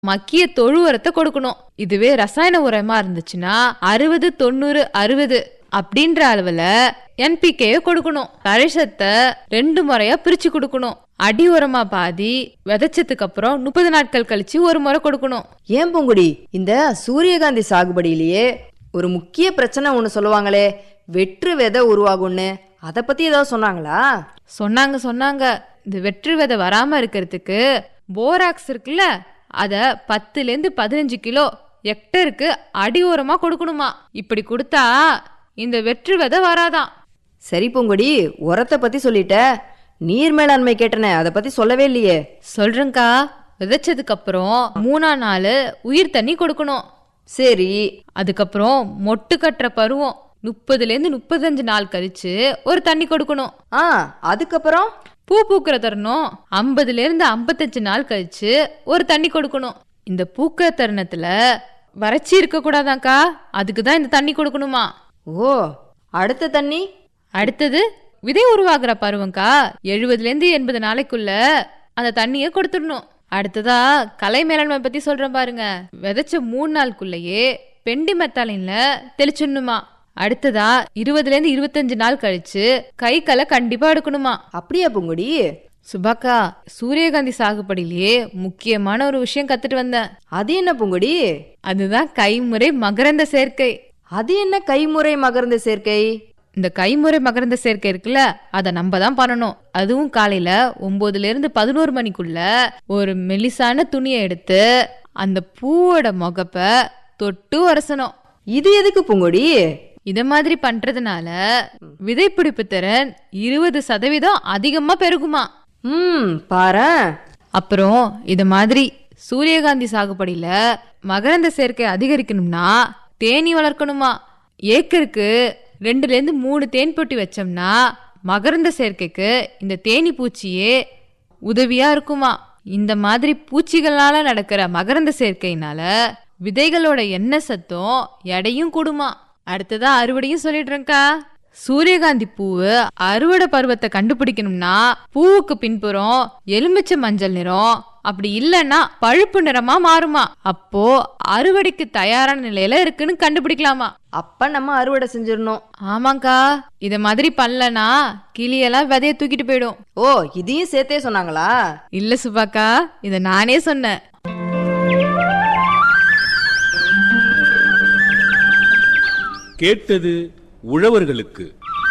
மக்கிய தொழு உரத்தை கொடுக்கணும் இதுவே ரசாயன உரமா இருந்துச்சுன்னா அறுபது தொண்ணூறு அறுபது அப்படின்ற அளவுல என்பிகே கொடுக்கணும் தழைச்சத்தை ரெண்டு முறையா பிரிச்சு கொடுக்கணும் அடி உரமா பாதி விதைச்சதுக்கு அப்புறம் முப்பது நாட்கள் கழிச்சு ஒரு முறை கொடுக்கணும் ஏன் பூங்குடி இந்த சூரியகாந்தி சாகுபடியிலேயே ஒரு முக்கிய பிரச்சனை ஒன்று சொல்லுவாங்களே வெற்று விதை உருவாகும்னு அதை பத்தி ஏதாவது சொன்னாங்களா சொன்னாங்க சொன்னாங்க இந்த வெற்று விதை வராம இருக்கிறதுக்கு போராக்ஸ் இருக்குல்ல அத பத்துல இருந்து பதினஞ்சு கிலோ ஹெக்டருக்கு அடி உரமா கொடுக்கணுமா இப்படி கொடுத்தா இந்த வெற்று விதை வராதாம் சரி பூங்குடி உரத்தை பத்தி சொல்லிட்ட நீர் மேலாண்மை கேட்டனே அதை பத்தி சொல்லவே இல்லையே சொல்றேங்க்கா விதைச்சதுக்கு அப்புறம் மூணா நாள் உயிர் தண்ணி கொடுக்கணும் சரி அதுக்கப்புறம் மொட்டு கட்டுற பருவம் முப்பதுல இருந்து முப்பத்தஞ்சு நாள் கழிச்சு ஒரு தண்ணி கொடுக்கணும் ஆ அதுக்கப்புறம் பூ பூக்கிற தருணம் ஐம்பதுல இருந்து ஐம்பத்தஞ்சு நாள் கழிச்சு ஒரு தண்ணி கொடுக்கணும் இந்த பூக்கிற தருணத்துல வறட்சி இருக்க கூடாதாக்கா அதுக்கு தான் இந்த தண்ணி கொடுக்கணுமா ஓ அடுத்த தண்ணி அடுத்தது விதை உருவாகிற பருவம்க்கா எழுபதுல இருந்து எண்பது நாளைக்குள்ள அந்த தண்ணியை கொடுத்துடணும் அடுத்ததா கலை மேலாண்மை பத்தி சொல்றேன் பாருங்க விதைச்ச மூணு நாளுக்குள்ளேயே பெண்டி மெத்தாலின்ல தெளிச்சிடணுமா அடுத்ததா இருபதுல இருந்து இருபத்தஞ்சு நாள் கழிச்சு கை களை கண்டிப்பா எடுக்கணுமா அப்படியா பூங்குடி சுபாக்கா சூரியகாந்தி சாகுபடியிலேயே முக்கியமான ஒரு விஷயம் கத்துட்டு வந்தேன் அது என்ன பூங்குடி அதுதான் கைமுறை மகரந்த சேர்க்கை அது என்ன கைமுறை மகர்ந்த சேர்க்கை இந்த கைமுறை மகரந்த சேர்க்கை இருக்குல்ல அதை நம்ம தான் பண்ணணும் அதுவும் காலையில ஒன்பதுல இருந்து பதினோரு மணிக்குள்ள ஒரு மெலிசான துணியை எடுத்து அந்த பூவோட முகப்ப தொட்டு உரசணும் இது எதுக்கு பூங்குடி இத மாதிரி பண்றதுனால விதைப்பிடிப்பு திறன் இருபது சதவீதம் அதிகமா பெருகுமா ம் பாரேன் அப்புறம் இது மாதிரி சூரியகாந்தி சாகுபடியில மகரந்த சேர்க்கை அதிகரிக்கணும்னா தேனி வளர்க்கணுமா ஏக்கருக்கு ரெண்டுல இருந்து மூணு தேன் பொட்டி வச்சோம்னா மகரந்த சேர்க்கைக்கு இந்த தேனி பூச்சியே உதவியா இருக்குமா இந்த மாதிரி பூச்சிகளால நடக்கிற மகரந்த சேர்க்கையினால விதைகளோட எண்ணெய் சத்தும் எடையும் கூடுமா அடுத்ததா அறுவடையும் சொல்லிடுறேன்க்கா சூரியகாந்தி பூவு அறுவடை பருவத்தை கண்டுபிடிக்கணும்னா பூவுக்கு பின்புறம் எலுமிச்சை மஞ்சள் நிறம் அப்படி இல்லைன்னா பழுப்பு நிறமா மாறுமா அப்போ அறுவடைக்கு தயாரான நிலையில இருக்குன்னு கண்டுபிடிக்கலாமா அப்ப நம்ம அறுவடை செஞ்சிடணும் ஆமாக்கா இத மாதிரி பண்ணலனா கிளியெல்லாம் விதைய தூக்கிட்டு போயிடும் ஓ இதையும் சேர்த்தே சொன்னாங்களா இல்ல சுபாக்கா இத நானே சொன்னேன் கேட்டது உழவர்களுக்கு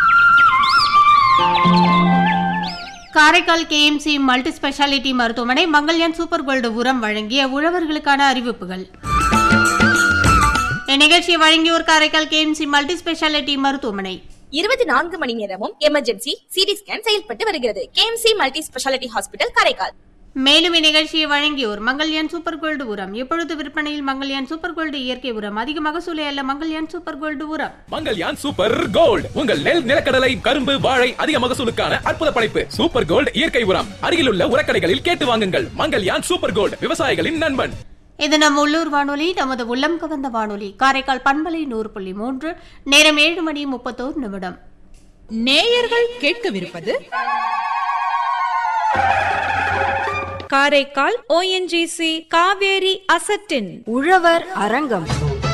காரைக்கால் கேஎம்சி மல்டி ஸ்பெஷாலிட்டி மருத்துவமனை மங்கள்யான் சூப்பர் கோல்டு உரம் வழங்கிய உழவர்களுக்கான அறிவிப்புகள் இந்நிகழ்ச்சியை வழங்கியோர் காரைக்கால் கேஎம்சி மல்டி ஸ்பெஷாலிட்டி மருத்துவமனை இருபத்தி நான்கு மணி நேரமும் எமர்ஜென்சி சிடி ஸ்கேன் செயல்பட்டு வருகிறது KMC multi speciality hospital Karaikal மேலும் இந்நிகழ்ச்சியை வழங்கியோர் மங்கள்யான் சூப்பர் கோல்டு உரம் இப்பொழுது விற்பனையில் மங்கள்யான் சூப்பர் கோல்டு இயற்கை உரம் அதிக மகசூலை அல்ல மங்கள்யான் சூப்பர் கோல்டு உரம் மங்கல்யான் சூப்பர் கோல்ட் உங்கள் நெல் நிலக்கடலை கரும்பு வாழை அதிக மகசூலுக்கான அற்புத படைப்பு சூப்பர் கோல்ட் இயற்கை உரம் அருகிலுள்ள உரக்கடைகளில் கேட்டு வாங்குங்கள் மங்கல்யான் சூப்பர் கோல்ட் விவசாயிகளின் நண்பன் இது நம் உள்ளூர் வானொலி நமது உள்ளம் கவர்ந்த வானொலி காரைக்கால் பண்பலை நூறு புள்ளி மூன்று நேரம் ஏழு மணி முப்பத்தோரு நிமிடம் நேயர்கள் கேட்கவிருப்பது காரைக்கால் ஓஎன்ஜிசி காவேரி அசட்டின் உழவர் அரங்கம்